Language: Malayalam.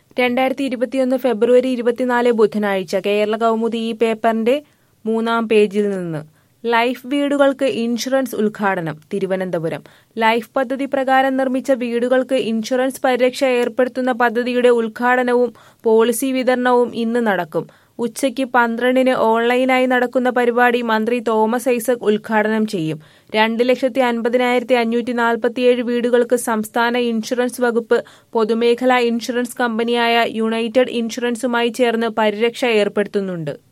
രണ്ടായിരത്തി ഇരുപത്തിയൊന്ന് ഫെബ്രുവരി ഇരുപത്തിനാല് ബുധനാഴ്ച കേരള കൗമുദി ഈ പേപ്പറിന്റെ മൂന്നാം പേജിൽ നിന്ന് ലൈഫ് വീടുകൾക്ക് ഇൻഷുറൻസ് ഉദ്ഘാടനം തിരുവനന്തപുരം ലൈഫ് പദ്ധതി പ്രകാരം നിർമ്മിച്ച വീടുകൾക്ക് ഇൻഷുറൻസ് പരിരക്ഷ ഏർപ്പെടുത്തുന്ന പദ്ധതിയുടെ ഉദ്ഘാടനവും പോളിസി വിതരണവും ഇന്ന് നടക്കും ഉച്ചയ്ക്ക് പന്ത്രണ്ടിന് ഓൺലൈനായി നടക്കുന്ന പരിപാടി മന്ത്രി തോമസ് ഐസക് ഉദ്ഘാടനം ചെയ്യും രണ്ട് ലക്ഷത്തി അൻപതിനായിരത്തി അഞ്ഞൂറ്റി നാൽപ്പത്തിയേഴ് വീടുകൾക്ക് സംസ്ഥാന ഇൻഷുറൻസ് വകുപ്പ് പൊതുമേഖലാ ഇൻഷുറൻസ് കമ്പനിയായ യുണൈറ്റഡ് ഇൻഷുറൻസുമായി ചേർന്ന് പരിരക്ഷ ഏർപ്പെടുത്തുന്നുണ്ട്